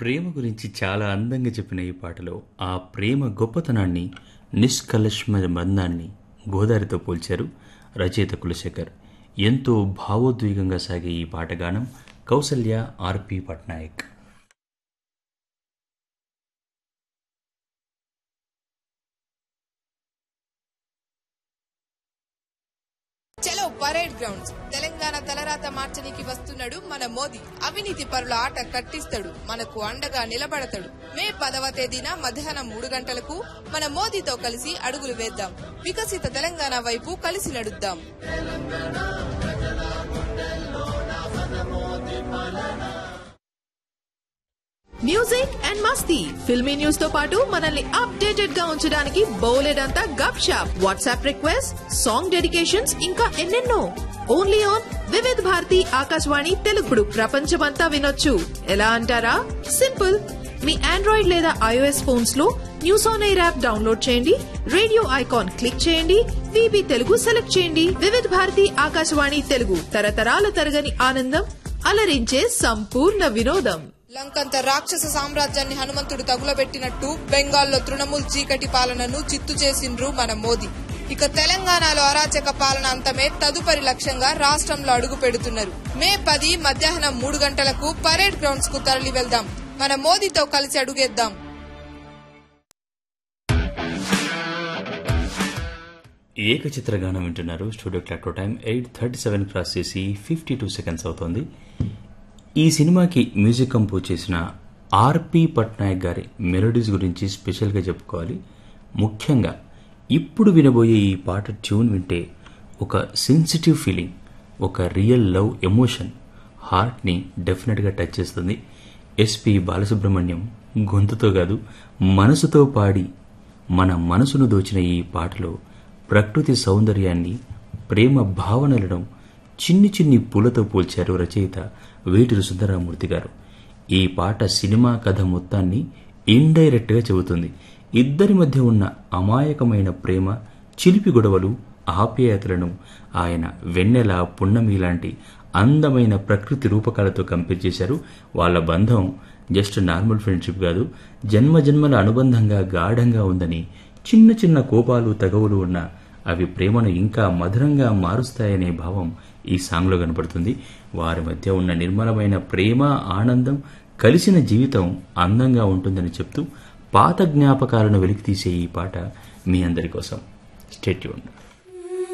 ప్రేమ గురించి చాలా అందంగా చెప్పిన ఈ పాటలో ఆ ప్రేమ గొప్పతనాన్ని నిష్కలష్మ బంధాన్ని గోదారితో పోల్చారు రచయిత కులశేఖర్ ఎంతో భావోద్వేగంగా సాగే ఈ పాట గానం కౌసల్య ఆర్పి పట్నాయక్ చలో పరేడ్ గ్రౌండ్స్ తెలంగాణ తలరాత మార్చనికి వస్తున్నాడు మన మోదీ అవినీతి పరుల ఆట కట్టిస్తాడు మనకు అండగా నిలబడతాడు మే పదవ తేదీన మధ్యాహ్నం మూడు గంటలకు మన మోదీతో కలిసి అడుగులు వేద్దాం వికసిత తెలంగాణ వైపు కలిసి నడుద్దాం మ్యూజిక్ అండ్ మస్తీ ఫిల్మీ న్యూస్ తో పాటు మనల్ని అప్డేటెడ్ గా ఉంచడానికి బోలెడంతా గప్ షాప్ వాట్సాప్ రిక్వెస్ట్ సాంగ్ డెడికేషన్స్ ఇంకా ఎన్నెన్నో ఓన్లీ ఆన్ వివిధ్ భారతి ఆకాశవాణి తెలుగుడు ప్రపంచమంతా వినొచ్చు ఎలా అంటారా సింపుల్ మీ ఆండ్రాయిడ్ లేదా ఐఓఎస్ ఫోన్స్ లో news on air app download చేయండి రేడియో ఐకాన్ క్లిక్ చేయండి విబి తెలుగు సెలెక్ట్ చేయండి వివిధ భారతి ఆకాశవాణి తెలుగు తరతరాల తరగని ఆనందం అలరించే సంపూర్ణ వినోదం లంకంత రాక్షస సామ్రాజ్యాన్ని హనుమంతుడు తగులబెట్టినట్టు బెంగాల్లో తృణమూల్ చీకటి పాలనను చిత్తు చేసిండ్రు మన మోదీ ఇక తెలంగాణలో అరాచక పాలన అంతమే తదుపరి లక్ష్యంగా రాష్ట్రంలో అడుగు పెడుతున్నారు మే పది మధ్యాహ్నం మూడు గంటలకు పరేడ్ గ్రౌండ్స్ కు తరలి వెళ్దాం మన మోదీతో కలిసి అడుగేద్దాం ఏకచిత్ర గానం వింటున్నారు studio clock time eight thirty seven cross చేసి ఫిఫ్టీ టూ సెకండ్స్ అవుతోంది ఈ సినిమాకి మ్యూజిక్ కంపోజ్ చేసిన ఆర్పి పట్నాయక్ గారి మెలోడీస్ గురించి స్పెషల్గా చెప్పుకోవాలి ముఖ్యంగా ఇప్పుడు వినబోయే ఈ పాట ట్యూన్ వింటే ఒక సెన్సిటివ్ ఫీలింగ్ ఒక రియల్ లవ్ ఎమోషన్ హార్ట్ని డెఫినెట్గా టచ్ చేస్తుంది ఎస్పి బాలసుబ్రహ్మణ్యం గొంతుతో కాదు మనసుతో పాడి మన మనసును దోచిన ఈ పాటలో ప్రకృతి సౌందర్యాన్ని ప్రేమ భావనలను చిన్ని చిన్ని పూలతో పోల్చారు రచయిత వేటూరు సుందరరామూర్తి గారు ఈ పాట సినిమా కథ మొత్తాన్ని ఇండైరెక్ట్గా చెబుతుంది ఇద్దరి మధ్య ఉన్న అమాయకమైన ప్రేమ చిలిపి గొడవలు ఆప్యాయతలను ఆయన వెన్నెల పున్నమి లాంటి అందమైన ప్రకృతి రూపకాలతో కంపేర్ చేశారు వాళ్ళ బంధం జస్ట్ నార్మల్ ఫ్రెండ్షిప్ కాదు జన్మ జన్మల అనుబంధంగా గాఢంగా ఉందని చిన్న చిన్న కోపాలు తగవులు ఉన్న అవి ప్రేమను ఇంకా మధురంగా మారుస్తాయనే భావం ఈ సాంగ్లో కనపడుతుంది వారి మధ్య ఉన్న నిర్మలమైన ప్రేమ ఆనందం కలిసిన జీవితం అందంగా ఉంటుందని చెప్తూ పాత జ్ఞాపకాలను వెలికితీసే ఈ పాట మీ అందరి కోసం స్టేట్యూన్